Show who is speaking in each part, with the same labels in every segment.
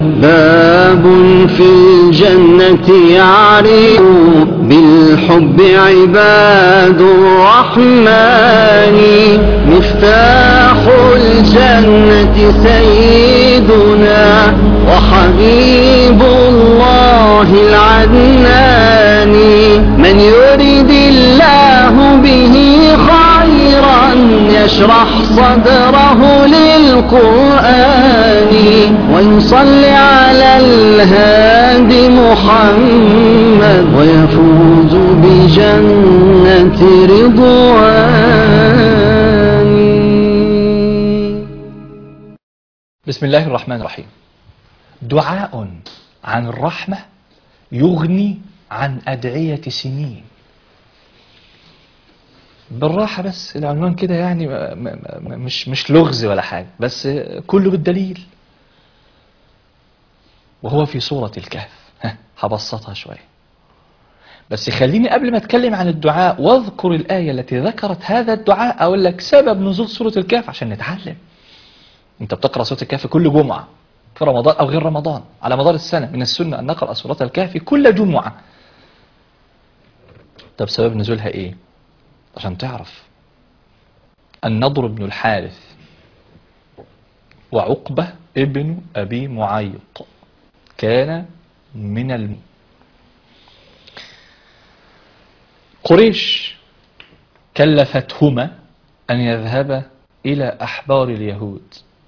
Speaker 1: باب في الجنة يعرف بالحب عباد الرحمن مفتاح الجنة سيدنا وحبيب الله العدنان من يرد الله به خيرا يشرح صدره للقرآن ويصلي على الهادي محمد ويفوز بجنة رضوان
Speaker 2: بسم الله الرحمن الرحيم دعاء عن الرحمة يغني عن أدعية سنين بالراحة بس العنوان كده يعني م- م- م- مش مش لغز ولا حاجة بس كله بالدليل وهو في سورة الكهف ها، هبسطها شوية بس خليني قبل ما اتكلم عن الدعاء واذكر الآية التي ذكرت هذا الدعاء اقول لك سبب نزول سورة الكهف عشان نتعلم انت بتقرأ سورة الكهف كل جمعة في رمضان او غير رمضان على مدار السنة من السنة ان نقرأ سورة الكهف كل جمعة طب سبب نزولها ايه عشان تعرف النضر بن الحارث وعقبة ابن أبي معيط كان من الم... قريش كلفتهما أن يذهبا إلى أحبار اليهود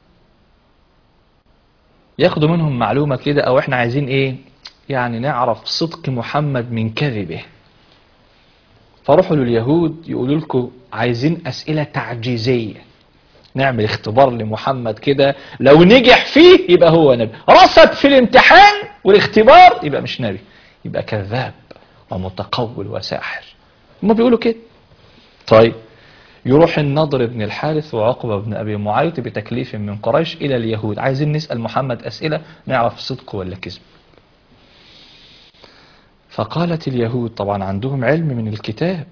Speaker 2: ياخدوا منهم معلومة كده أو إحنا عايزين إيه يعني نعرف صدق محمد من كذبه فروحوا لليهود يقولوا لكم عايزين أسئلة تعجيزية نعمل اختبار لمحمد كده لو نجح فيه يبقى هو نبي رصد في الامتحان والاختبار يبقى مش نبي يبقى كذاب ومتقول وساحر هم بيقولوا كده طيب يروح النضر بن الحارث وعقبة بن أبي معيط بتكليف من قريش إلى اليهود عايزين نسأل محمد أسئلة نعرف صدقه ولا كذب فقالت اليهود طبعا عندهم علم من الكتاب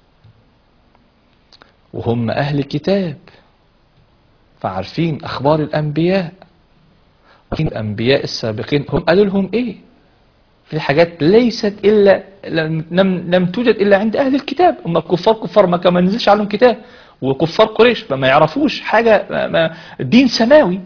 Speaker 2: وهم أهل كتاب فعارفين أخبار الأنبياء عارفين الأنبياء السابقين هم قالوا لهم إيه في حاجات ليست إلا لم, لم, لم توجد إلا عند أهل الكتاب هم الكفار كفار ما كان ما نزلش عليهم كتاب وكفار قريش فما يعرفوش حاجة ما ما دين سماوي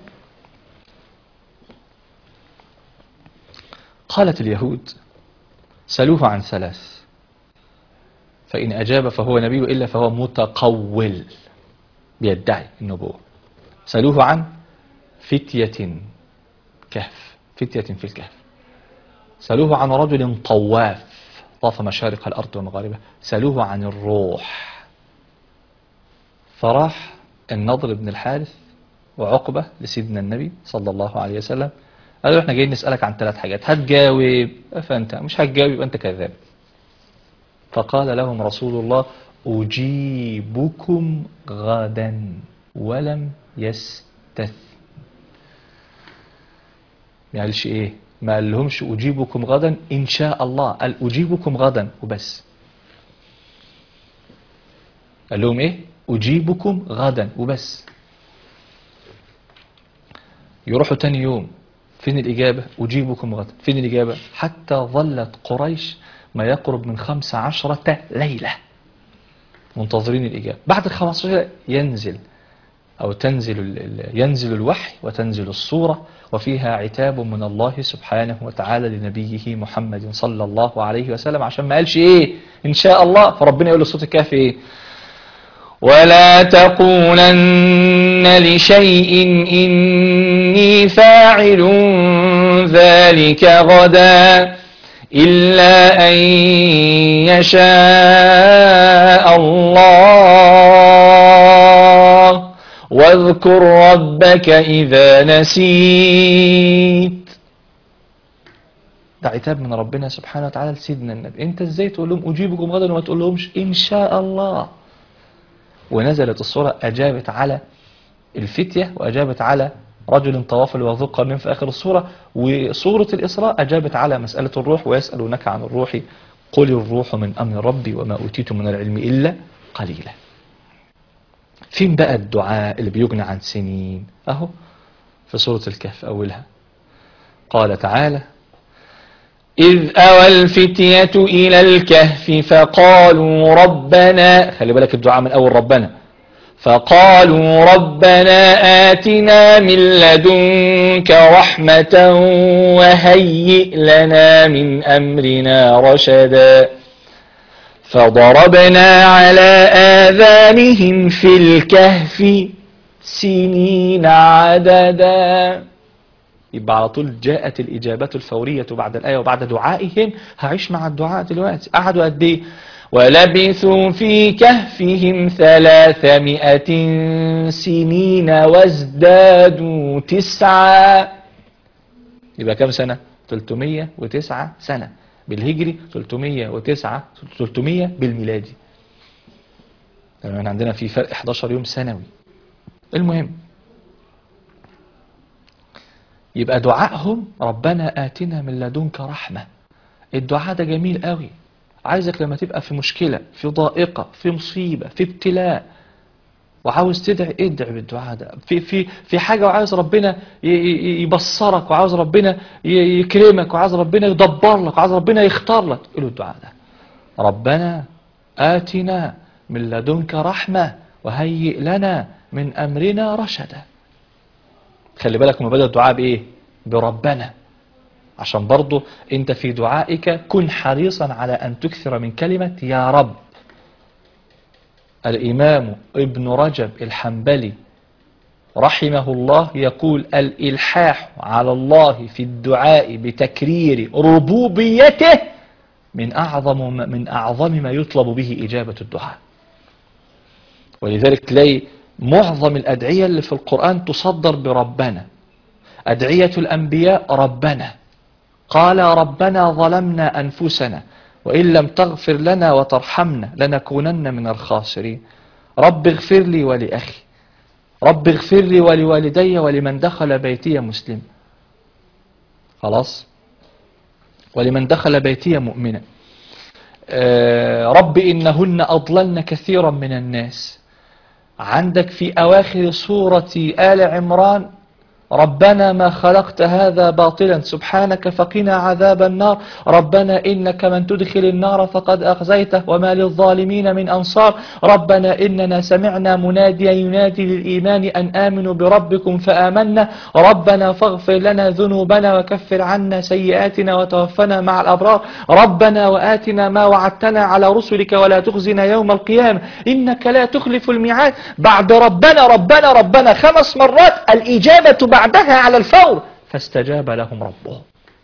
Speaker 2: قالت اليهود سألوه عن ثلاث فإن أجاب فهو نبي إلا فهو متقول بيدعي النبوة سألوه عن فتية كهف فتية في الكهف سألوه عن رجل طواف طاف مشارق الأرض ومغاربها سألوه عن الروح فراح النضر بن الحارث وعقبة لسيدنا النبي صلى الله عليه وسلم قالوا احنا جايين نسألك عن ثلاث حاجات هتجاوب فانت مش هتجاوب يبقى انت كذاب فقال لهم رسول الله أجيبكم غدا ولم يستث ما قالش ايه ما قال لهمش أجيبكم غدا إن شاء الله قال أجيبكم غدا وبس قال لهم ايه أجيبكم غدا وبس يروحوا تاني يوم فين الإجابة أجيبكم غدا فين الإجابة حتى ظلت قريش ما يقرب من خمس عشرة ليلة منتظرين الإجابة بعد الخمس عشرة ينزل أو تنزل ال- ال- ينزل الوحي وتنزل الصورة وفيها عتاب من الله سبحانه وتعالى لنبيه محمد صلى الله عليه وسلم عشان ما قالش إيه إن شاء الله فربنا يقول لصوت الكهف إيه ولا تقولن لشيء إني فاعل ذلك غدا إلا أن يشاء الله واذكر ربك إذا نسيت ده عتاب من ربنا سبحانه وتعالى لسيدنا النبي انت ازاي تقول لهم اجيبكم غدا وما تقول لهمش ان شاء الله ونزلت الصورة أجابت على الفتية وأجابت على رجل طواف وذو قرنين في آخر الصورة وصورة الإسراء أجابت على مسألة الروح ويسألونك عن الروح قل الروح من أمر ربي وما أوتيت من العلم إلا قليلا فين بقى الدعاء اللي بيغني عن سنين أهو في سورة الكهف أولها قال تعالى إذ أوى الفتية إلى الكهف فقالوا ربنا خلي بالك الدعاء من أول ربنا فقالوا ربنا آتنا من لدنك رحمة وهيئ لنا من أمرنا رشدا فضربنا على آذانهم في الكهف سنين عددا يبقى على طول جاءت الإجابة الفورية بعد الآية وبعد دعائهم هعيش مع الدعاء دلوقتي قعدوا قد إيه ولبثوا في كهفهم ثلاثمائة سنين وازدادوا تسعا يبقى كم سنة 309 سنة بالهجري 309 300 بالميلادي يعني عندنا في فرق 11 يوم سنوي المهم يبقى دعائهم ربنا آتنا من لدنك رحمة الدعاء ده جميل قوي عايزك لما تبقى في مشكلة في ضائقة في مصيبة في ابتلاء وعاوز تدعي ادعي بالدعاء ده في في في حاجة وعاوز ربنا ي- ي- يبصرك وعاوز ربنا ي- يكرمك وعاوز ربنا يدبر لك وعاوز ربنا يختار لك قول له الدعاء ده ربنا آتنا من لدنك رحمة وهيئ لنا من أمرنا رشدا خلي بالك من بدأ الدعاء بإيه بربنا عشان برضو انت في دعائك كن حريصا على أن تكثر من كلمة يا رب الإمام ابن رجب الحنبلي رحمه الله يقول الإلحاح على الله في الدعاء بتكرير ربوبيته من أعظم من أعظم ما يطلب به إجابة الدعاء ولذلك تلاقي معظم الأدعية اللي في القرآن تصدر بربنا أدعية الأنبياء ربنا قال ربنا ظلمنا أنفسنا وإن لم تغفر لنا وترحمنا لنكونن من الخاسرين رب اغفر لي ولأخي رب اغفر لي ولوالدي ولمن دخل بيتي مسلم خلاص ولمن دخل بيتي مؤمنا آه، رب إنهن أضللن كثيرا من الناس عندك في أواخر سورة آل عمران ربنا ما خلقت هذا باطلا سبحانك فقنا عذاب النار ربنا إنك من تدخل النار فقد أخزيته وما للظالمين من أنصار ربنا إننا سمعنا مناديا ينادي للإيمان أن آمنوا بربكم فآمنا ربنا فاغفر لنا ذنوبنا وكفر عنا سيئاتنا وتوفنا مع الأبرار ربنا وآتنا ما وعدتنا على رسلك ولا تخزنا يوم القيامة إنك لا تخلف الميعاد بعد ربنا ربنا ربنا خمس مرات الإجابة بعدها على الفور فاستجاب لهم ربهم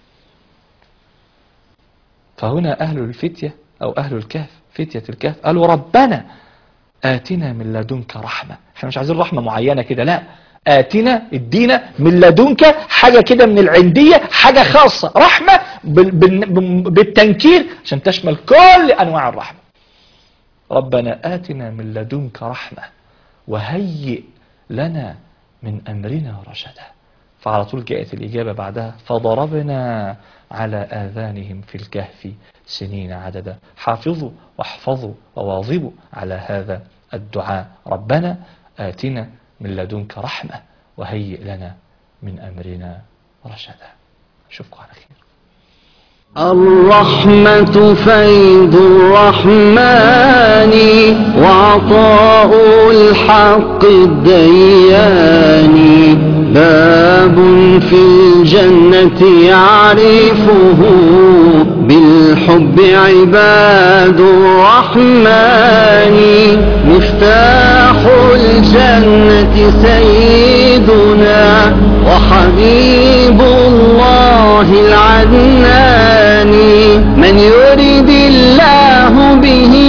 Speaker 2: فهنا أهل الفتية أو أهل الكهف فتية الكهف قالوا ربنا آتنا من لدنك رحمة احنا مش عايزين رحمة معينة كده لا آتنا ادينا من لدنك حاجة كده من العندية حاجة خاصة رحمة بال- بال- بالتنكير عشان تشمل كل أنواع الرحمة ربنا آتنا من لدنك رحمة وهيئ لنا من أمرنا رشدا فعلى طول جاءت الإجابة بعدها فضربنا على آذانهم في الكهف سنين عددا حافظوا واحفظوا وواظبوا على هذا الدعاء ربنا آتنا من لدنك رحمة وهيئ لنا من أمرنا رشدا أشوفكم على خير
Speaker 1: الرحمة فيض الرحمن وعطاء الحق الديان باب في الجنة يعرفه بالحب عباد الرحمن مفتاح الجنة سيدنا وحبيب الله العدنان من يرد الله به